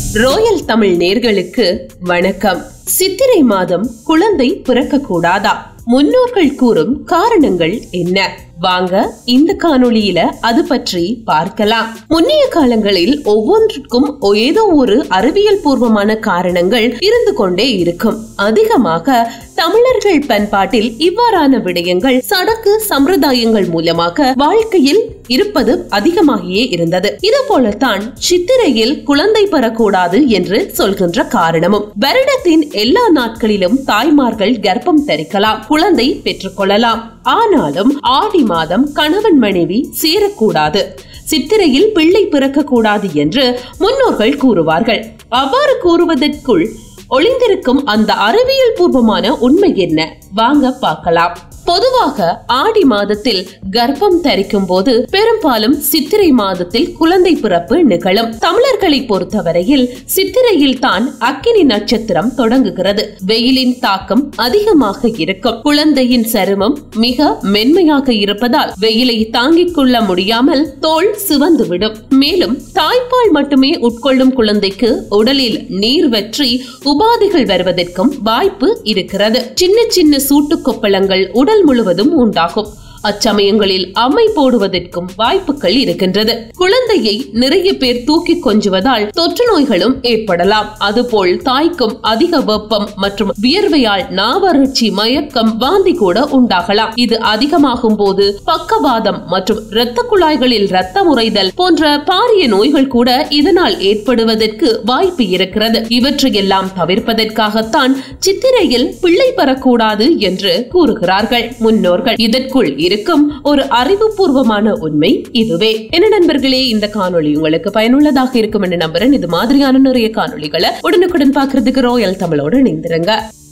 royal Tamil நேர்களுக்கு வணக்கம் சித்திரை மாதம் குழந்தை பிறக்க கூடாதா முன்னோர்கள் கூறும் காரணங்கள் என்ன வாங்க இந்த காணொளியில அது பற்றி பார்க்கலாம் முன்னைய காலங்களில் ஒவ்வொன்றுக்கும் ஏதோ ஒரு அறிவியல் பூர்வமான காரணங்கள் இருந்து கொண்டே இருக்கும் அதிகமாக தமிழர்கள் பண்பாட்டில் இவ்வாறான விடயங்கள் சடக்கு சம்பிரதாயங்கள் மூலமாக வாழ்க்கையில் இருப்பது அதிகமாகியே இருந்தது இது போலத்தான் சித்திரையில் குழந்தை பெறக்கூடாது என்று சொல்கின்ற காரணமும் வருடத்தின் எல்லா நாட்களிலும் தாய்மார்கள் கர்ப்பம் தரிக்கலாம் குழந்தை பெற்றுக்கொள்ளலாம் ஆனாலும் ஆடி மாதம் கணவன் மனைவி சேரக்கூடாது சித்திரையில் பிள்ளை பிறக்கக்கூடாது என்று முன்னோர்கள் கூறுவார்கள் அவ்வாறு கூறுவதற்குள் ஒளிந்திருக்கும் அந்த அறிவியல் பூர்வமான உண்மை என்ன வாங்க பார்க்கலாம் பொதுவாக ஆடி மாதத்தில் கர்ப்பம் தரிக்கும் போது பெரும்பாலும் சித்திரை மாதத்தில் குழந்தை பிறப்பு நிகழும் தமிழர்களை பொறுத்தவரையில் சித்திரையில் தான் அக்கினி நட்சத்திரம் தொடங்குகிறது வெயிலின் தாக்கம் அதிகமாக இருக்கும் குழந்தையின் சருமம் மிக மென்மையாக இருப்பதால் வெயிலை தாங்கிக் கொள்ள முடியாமல் தோல் சிவந்துவிடும் மேலும் தாய்ப்பால் மட்டுமே உட்கொள்ளும் குழந்தைக்கு உடலில் நீர் வற்றி உபாதைகள் வருவதற்கும் வாய்ப்பு இருக்கிறது சின்ன சின்ன சூட்டு கொப்பளங்கள் உடல் முழுவதும் உண்டாகும் அச்சமயங்களில் அம்மை போடுவதற்கும் வாய்ப்புகள் இருக்கின்றது குழந்தையை நிறைய பேர் தூக்கி கொஞ்சுவதால் தொற்று நோய்களும் ஏற்படலாம் அதுபோல் தாய்க்கும் அதிக வெப்பம் மற்றும் வியர்வையால் நாவறட்சி மயக்கம் வாந்தி கூட உண்டாகலாம் இது அதிகமாகும் போது பக்கவாதம் மற்றும் இரத்த குழாய்களில் இரத்த முறைதல் போன்ற பாரிய நோய்கள் கூட இதனால் ஏற்படுவதற்கு வாய்ப்பு இருக்கிறது இவற்றையெல்லாம் தவிர்ப்பதற்காகத்தான் சித்திரையில் பிள்ளை பெறக்கூடாது என்று கூறுகிறார்கள் முன்னோர்கள் இதற்குள் இருக்கும் ஒரு அறிவுபூர்வமான உண்மை இதுவே என்ன நண்பர்களே இந்த காணொளி உங்களுக்கு பயனுள்ளதாக இருக்கும் என்று நம்புறேன் இது மாதிரியான நிறைய காணொளிகளை உடனுக்குடன் பாக்குறதுக்கு ரோயல் தமிழோடு இணைந்திருங்க